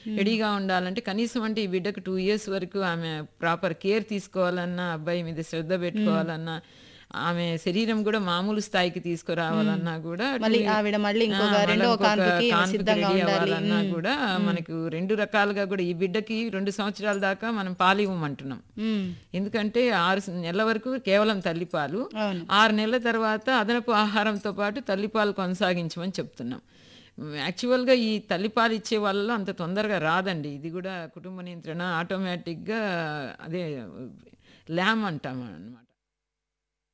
రెడీగా ఉండాలంటే కనీసం అంటే ఈ బిడ్డకు టూ ఇయర్స్ వరకు ఆమె ప్రాపర్ కేర్ తీసుకోవాలన్నా అబ్బాయి మీద శ్రద్ధ పెట్టుకోవాలన్నా ఆమె శరీరం కూడా మామూలు స్థాయికి తీసుకురావాలన్నా కూడా మళ్ళీ two- ఆవిడ మళ్ళీ ఆ, ఇంకొక మళ్ళీ రెండవ ఇంకొక కాన్పుకి కాన్పుకి సిద్ధంగా రెడీ ఉండాలి. అవ్వాలన్నా మ్మ్. కూడా మనకు రెండు రకాలుగా కూడా ఈ బిడ్డకి రెండు సంవత్సరాల దాకా మనం పాలు ఇవ్వమంటున్నాం మ్మ్. ఎందుకంటే ఆరు స- నెలల వరకు కేవలం తల్లిపాలు అవును ఆరు నెలల తర్వాత అదనపు ఆహారంతో పాటు తల్లిపాలు కొనసాగించమని చెప్తున్నాం యాక్చువల్గా ఈ తల్లిపాలు ఇచ్చే వాళ్ళలో అంత తొందరగా రాదండి ఇది కూడా కుటుంబ నియంత్రణ ఆటోమేటిక్గా అదే ల్యామ్ అంటాం అన్నమాట